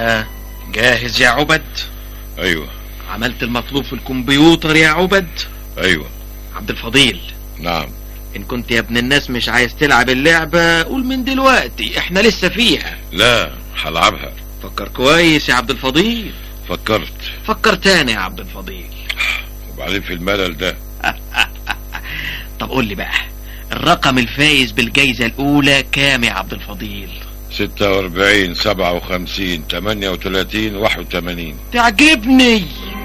ها جاهز يا عبد ايوه عملت المطلوب في الكمبيوتر يا عبد ايوه عبد الفضيل نعم ان كنت يا ابن الناس مش عايز تلعب اللعبة قول من دلوقتي احنا لسه فيها لا هلعبها فكر كويس يا عبد الفضيل فكرت فكر تاني يا عبد الفضيل وبعدين في الملل ده طب قول لي بقى الرقم الفايز بالجايزة الأولى كام يا عبد الفضيل؟ 46 57 38 81 تعجبني